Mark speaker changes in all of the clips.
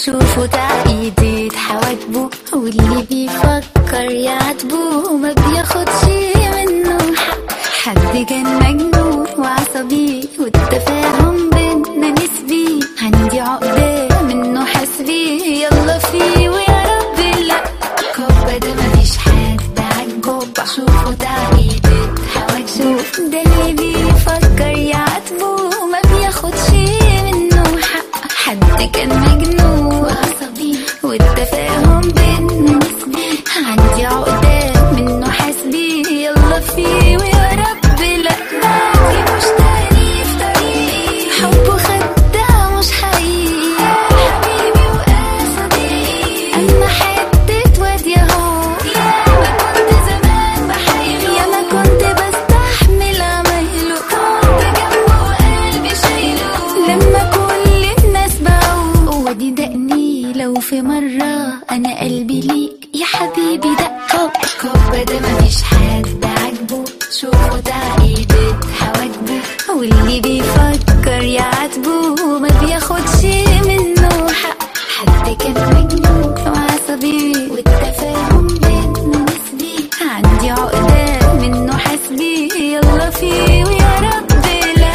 Speaker 1: شوفوا تعقيدة حواجبه واللي بيفكر يعاتبه ما بياخدش منه حق حد كان مجنون وعصبي والتفاهم بينا نسبي عندي عقدة منه حسبي يلا فيه ويا رب لا كوبا ده مفيش حد عالكوبا شوفوا تعقيدة حواجبه ده اللي بيفكر يعاتبه ما بياخدش منه حق حد كان مجنون وعصبي والتفاهم بينا نسبي عندي عقدة منه حسبي يلا فيه ويا رب لا بعدي مش تعريف طريقي حبه خداع مش حقيقي حبيبي وقصدي اما حتة واد ياهو يا ما كنت زمان بحايله يا ما كنت بستحمل عمايله كنت جنبه وقلبي شايله لما كل الناس باعوا ودي دقني لو في مرة أنا قلبي ليك يا حبيبي دق كوب كوب ده مفيش حد عاجبه شوفوا تعقيدة حواجبه واللي بيفكر يعاتبه ما بياخدش منه حق حد كان مجنون وعصبي والتفاهم بينا نسبي عندي عقدة منه حسبي يلا فيه ويا رب لا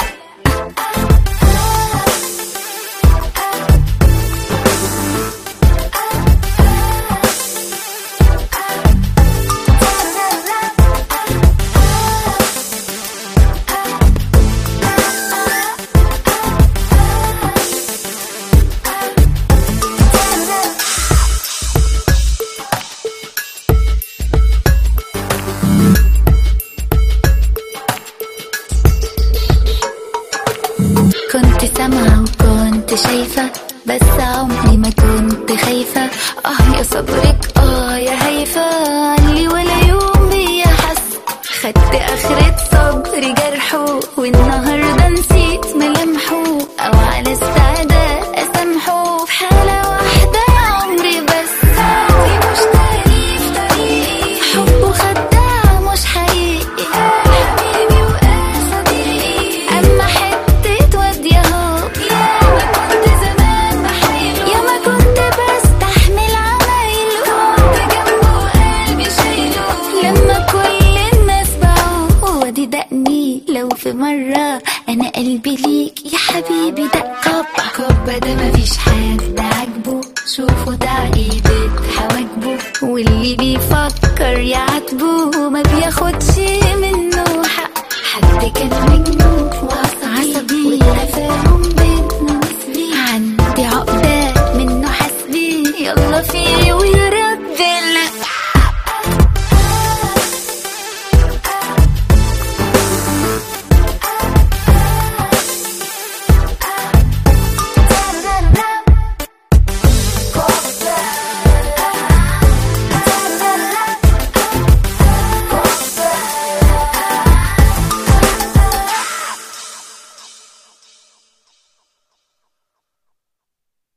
Speaker 1: كنت سامعة وكنت شايفة بس عمري ما كنت خايفة اه يا صبرك اه يا هيفا علي ولا يوم بيا حس خدت آخرة صبري جرحه والنهاردة نسيت ملامحه أو على استعداد أسامحه في حالة واحدة يا عمري بس دي مش تعريف طريقي حبه خداع مش حقيقي حبيبي وقصدي أما حتة واد ياهو يا ما كنت زمان بحايله يا ما كنت بستحمل عمايله كنت جنبه وقلبي شايله لما كل الناس باعوا ودي دقني لو في مرة أنا قلبي ليك يا حبيبي دق كوبا كوبا ده مفيش حد عاجبه شوفوا تعقيدة حواجبه واللي بيفكر يعاتبه ما بياخدش منه حق حد كان مجنون وعصبي والتفاهم بينا نسبي عندي عقدة منه حسبي يلا فيه